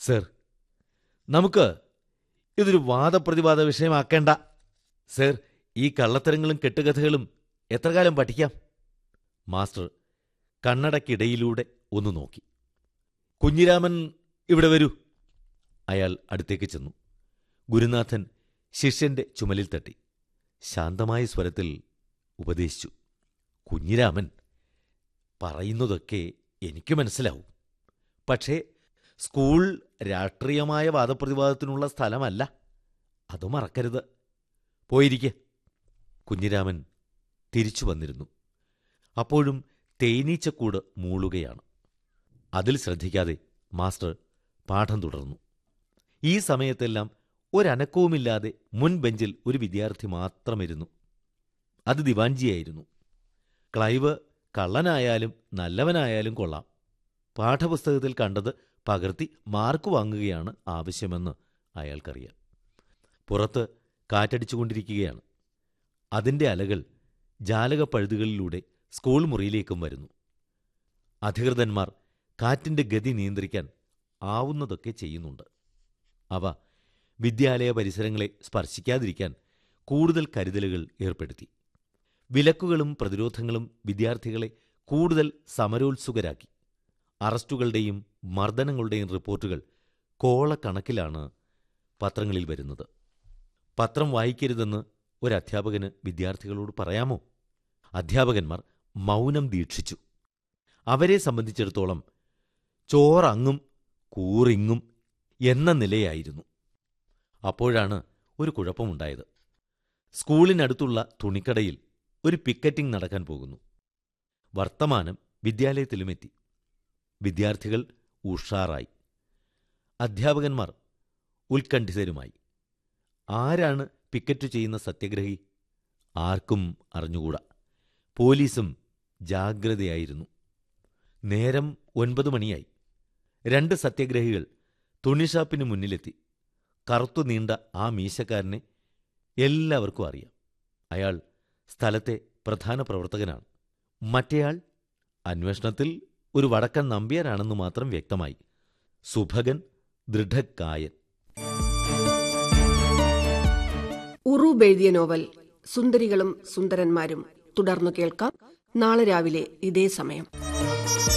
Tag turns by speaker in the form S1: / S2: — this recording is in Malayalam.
S1: സർ നമുക്ക് ഇതൊരു വാദപ്രതിവാദ വിഷയമാക്കേണ്ട സർ ഈ കള്ളത്തരങ്ങളും കെട്ടുകഥകളും എത്ര കാലം പഠിക്കാം മാസ്റ്റർ കണ്ണടക്കിടയിലൂടെ ഒന്ന് നോക്കി കുഞ്ഞിരാമൻ ഇവിടെ വരൂ അയാൾ അടുത്തേക്ക് ചെന്നു ഗുരുനാഥൻ ശിഷ്യന്റെ ചുമലിൽ തട്ടി ശാന്തമായ സ്വരത്തിൽ ഉപദേശിച്ചു കുഞ്ഞിരാമൻ പറയുന്നതൊക്കെ എനിക്ക് മനസ്സിലാവും പക്ഷേ സ്കൂൾ രാഷ്ട്രീയമായ വാദപ്രതിവാദത്തിനുള്ള സ്ഥലമല്ല അത് മറക്കരുത് പോയിരിക്കെ കുഞ്ഞിരാമൻ തിരിച്ചു വന്നിരുന്നു അപ്പോഴും തേനീച്ചക്കൂട് മൂളുകയാണ് അതിൽ ശ്രദ്ധിക്കാതെ മാസ്റ്റർ പാഠം തുടർന്നു ഈ സമയത്തെല്ലാം ഒരനക്കവുമില്ലാതെ മുൻ ബെഞ്ചിൽ ഒരു വിദ്യാർത്ഥി മാത്രമിരുന്നു അത് ദിവാൻജിയായിരുന്നു ക്ലൈവ് കള്ളനായാലും നല്ലവനായാലും കൊള്ളാം പാഠപുസ്തകത്തിൽ കണ്ടത് പകർത്തി മാർക്ക് വാങ്ങുകയാണ് ആവശ്യമെന്ന് അയാൾക്കറിയാം പുറത്ത് കാറ്റടിച്ചുകൊണ്ടിരിക്കുകയാണ് അതിൻ്റെ അലകൾ ജാലകപ്പഴുതുകളിലൂടെ സ്കൂൾ മുറിയിലേക്കും വരുന്നു അധികൃതന്മാർ കാറ്റിൻ്റെ ഗതി നിയന്ത്രിക്കാൻ ആവുന്നതൊക്കെ ചെയ്യുന്നുണ്ട് അവ വിദ്യാലയ പരിസരങ്ങളെ സ്പർശിക്കാതിരിക്കാൻ കൂടുതൽ കരുതലുകൾ ഏർപ്പെടുത്തി വിലക്കുകളും പ്രതിരോധങ്ങളും വിദ്യാർത്ഥികളെ കൂടുതൽ സമരോത്സുകരാക്കി അറസ്റ്റുകളുടെയും മർദ്ദനങ്ങളുടെയും റിപ്പോർട്ടുകൾ കോളക്കണക്കിലാണ് പത്രങ്ങളിൽ വരുന്നത് പത്രം വായിക്കരുതെന്ന് ഒരു അധ്യാപകന് വിദ്യാർത്ഥികളോട് പറയാമോ അധ്യാപകന്മാർ മൗനം ദീക്ഷിച്ചു അവരെ സംബന്ധിച്ചിടത്തോളം ചോറങ്ങും കൂറിങ്ങും എന്ന നിലയായിരുന്നു അപ്പോഴാണ് ഒരു കുഴപ്പമുണ്ടായത് സ്കൂളിനടുത്തുള്ള തുണിക്കടയിൽ ഒരു പിക്കറ്റിംഗ് നടക്കാൻ പോകുന്നു വർത്തമാനം വിദ്യാലയത്തിലുമെത്തി വിദ്യാർത്ഥികൾ ഉഷാറായി അധ്യാപകന്മാർ ഉത്കണ്ഠിതരുമായി ആരാണ് പിക്കറ്റ് ചെയ്യുന്ന സത്യഗ്രഹി ആർക്കും അറിഞ്ഞുകൂടാ പോലീസും ജാഗ്രതയായിരുന്നു നേരം ഒൻപത് മണിയായി രണ്ട് സത്യഗ്രഹികൾ തുണിഷാപ്പിന് മുന്നിലെത്തി കറുത്തു നീണ്ട ആ മീശക്കാരനെ എല്ലാവർക്കും അറിയാം അയാൾ സ്ഥലത്തെ പ്രധാന പ്രവർത്തകനാണ് മറ്റേയാൾ അന്വേഷണത്തിൽ ഒരു വടക്കൻ നമ്പ്യാരാണെന്ന് മാത്രം വ്യക്തമായി സുഭകൻ ദൃഢക്കായൻ
S2: ഉറൂബ് എഴുതിയ നോവൽ സുന്ദരികളും സുന്ദരന്മാരും തുടർന്നു കേൾക്കാം നാളെ രാവിലെ ഇതേ സമയം